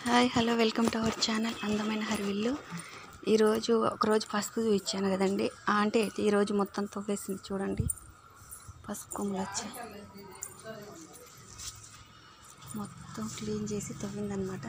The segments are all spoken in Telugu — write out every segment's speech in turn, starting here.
Hi hello welcome to our channel అందమైన హరివిల్లు ఈరోజు ఒకరోజు పసుపు చూపించాను కదండి ఆ ఆంటీ అయితే ఈరోజు మొత్తం తవ్వేసింది చూడండి పసుపు కొమ్ములు వచ్చాయి మొత్తం క్లీన్ చేసి తవ్విందనమాట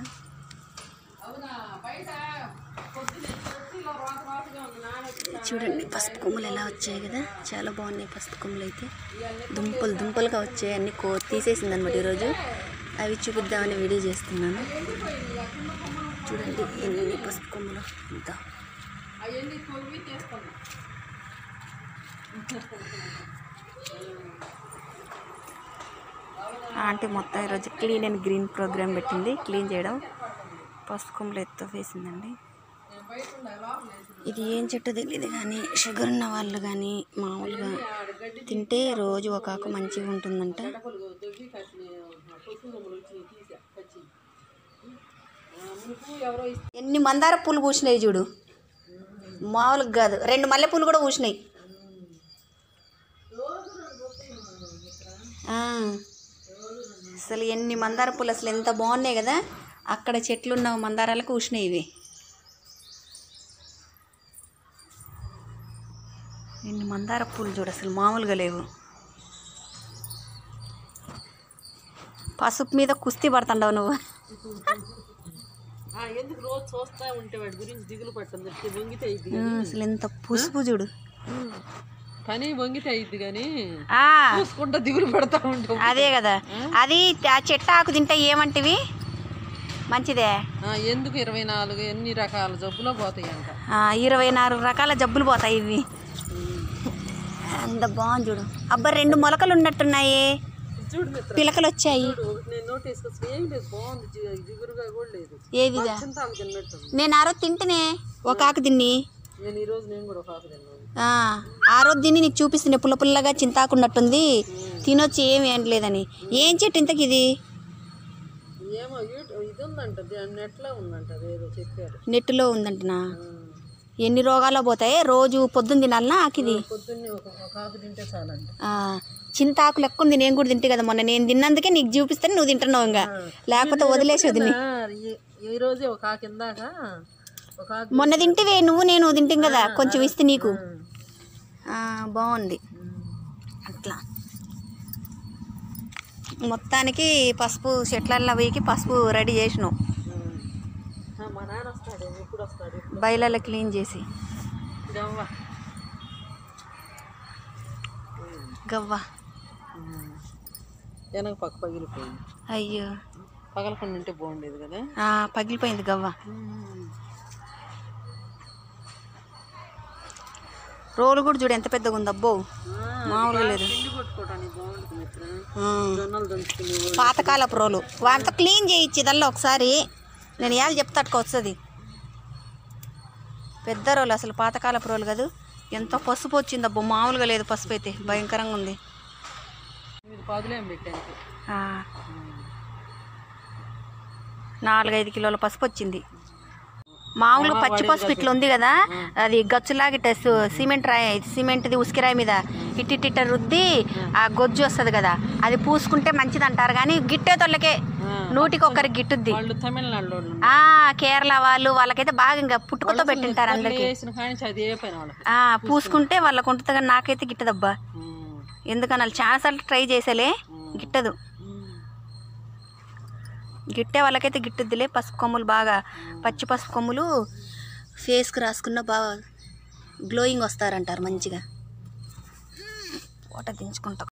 చూడండి పసుపు కొమ్ములు ఎలా వచ్చాయి కదా చాలా బాగున్నాయి పసుపు కొమ్ములు అయితే దుంపలు దుంపలుగా వచ్చాయి అన్ని కో తీసేసింది అనమాట ఈరోజు అవి చూపిద్దామని వీడియో చేస్తున్నాను చూడండి ఎన్ని పసుపు కొమ్ములు ఇంత ఆంటీ మొత్తం ఈరోజు క్లీన్ అండ్ గ్రీన్ ప్రోగ్రామ్ పెట్టింది క్లీన్ చేయడం పసుపు కొమ్ములు ఎత్తు వేసిందండి ఇది ఏం చెట్టు తెలియదు కానీ షుగర్ ఉన్న వాళ్ళు కానీ మామూలుగా తింటే రోజు ఒక ఆకు మంచిగా ఉంటుందంట ఎన్ని మందార పూలు పూసినాయి చూడు మామూలుగా కాదు రెండు మల్లె పూలు కూడా పూసినాయి ఆ, అసలు ఎన్ని మందార పూలు అసలు ఎంత బాగున్నాయి కదా అక్కడ చెట్లు ఉన్న మందారాలకు పూసినాయి ఇవి ఎన్ని మందార పూలు చూడు అసలు మామూలుగా లేవు పసుపు మీద కుస్తీ పడుతుండవు నువ్వు ఆ, ఎందుకు రోజు చూస్తా ఉంటే వాడి గురించి దిగులు పట్టం చెప్తే వంగితే అయింది ఆ, అసలు ఎంత పసుపు చూడు పని వంగితే అయింది కానీ ఆ, చూసుకుంటా దిగులు పడతా ఉంటాం అదే కదా అది ఆ చెట్టు ఆకు తింటే ఏమంటివి మంచిదే ఆ, ఎందుకు ఇరవై నాలుగు ఎన్ని రకాల జబ్బులో పోతాయి అంట ఆ, ఇరవై నాలుగు రకాల జబ్బులు పోతాయి ఇవి అంత బాగుంది చూడు అబ్బా రెండు మొలకలు ఉన్నట్టున్నాయి చూడు మిత్ర పిలకలు వచ్చాయి చూడు, నేను నోటీస్ అసలు ఏం లేదు బాగుంది జి- జిగురుగా కూడా లేదు ఏదిగా చింతాకు తిన్నట్టుంది నేను ఆ రోజు తింటేనే ఒక ఆకు తిన్ని నేను ఈ రోజు నేను కూడా ఒక ఆకు తిన్నాను ఆ, ఆ రోజు తిని నీకు చూపిస్తుంది పుల్ల పుల్లగా చింతాకున్నట్టుంది తినొచ్చి ఏమి అనలేదని ఏం చెట్టు ఇంతకి ఇది ఏమో యూట్యూబ్ ఇది ఉందంట దాని నెట్లో ఉందంట అదేదో చెప్పారు నెట్టులో ఉందంటనా ఆ, ఎన్ని రోగాలు పోతాయి రోజు పొద్దున్న తినాలనా ఆకిది పొద్దున్నే ఒక ఒక ఆకు తింటే చాలంట ఆ, చింతాకు లెక్క ఉంది నేను కూడా తింటే కదా మొన్న నేను తిన్నందుకే నీకు చూపిస్తాను నువ్వు తింటున్నావు ఇంకా లేకపోతే వదిలేసేది నీ. ఆ, ఈ- ఈ రోజే ఒక ఆకు ఇందాక ఒక ఆకు మొన్న తింటివే నువ్వు నేను తింటాం కదా కొంచెం ఇస్తే నీకు ఆ, బాగుంది అట్లా మొత్తానికి పసుపు చెట్లల్లో పోయి పసుపు రెడీ చేసినావు ఆ, మా నాన్న వస్తాడు ఎప్పుడు వస్తాడు బయలలో క్లీన్ చేసి గవ్వ గవ్వ వెనక పక్క పగిలిపోయింది అయ్యో పగలకుండా ఉంటే బాగుండేది కదా ఆ, పగిలిపోయింది గవ్వ రోలు కూడా చూడు ఎంత పెద్దగా ఉంది అబ్బో మామూలుగా లేదు పిండి కొట్టుకోవడానికి బాగుంటుంది మిత్ర ఆ. జొన్నలు దంచుకునే పాతకాలపు రోలు వాటితో క్లీన్ చేయించి ఇదల్లా ఒకసారి నేను ఏళ్ళు చెప్తే అట్టుకు వస్తుంది పెద్ద రోలు అసలు పాతకాలపు రోలు కాదు ఎంత పసుపు వచ్చింది అబ్బో మామూలుగా లేదు పసుపు అయితే భయంకరంగా ఉంది ఇది పాదులేం పెట్టానికి ఆ, నాలుగైదు కిలోల పసుపు వచ్చింది మామూలుగా పచ్చి పసుపు ఇట్లా ఉంది కదా అది గచ్చులాగా ఇట్ట సు- సిమెంట్ రాయి సిమెంట్ది ఉసికిరాయి మీద ఇట్టిట్ట రుద్ది ఆ గొజ్జు వస్తుంది కదా అది పూసుకుంటే మంచిది అంటారు కానీ గిట్టే తొల్లకే నూటికి ఒక్కరికి గిట్టుద్ది వాళ్ళు తమిళనాడు వాళ్ళు ఆ కేరళ వాళ్ళు వాళ్ళకైతే బాగా ఇంకా పుట్టుకతో పెట్టింటారు అందరికి వేసిన కానీ అది ఏ పైన వాళ్ళకి ఆ పూసుకుంటే వాళ్ళకు ఉంటుంది కానీ నాకైతే గిట్టదబ్బా ఉమ్. ఎందుకని వాళ్ళు చాలాసార్లు ట్రై చేసేలే గిట్టదు ఉమ్. గిట్టే వాళ్ళకైతే గిట్టుద్దిలే పసుపు కొమ్ములు బాగా పచ్చి పసుపు కొమ్ములు ఫేస్కి రాసుకున్న బాగా గ్లోయింగ్ వస్తారంటారు మంచిగా పూట దించుకుంటా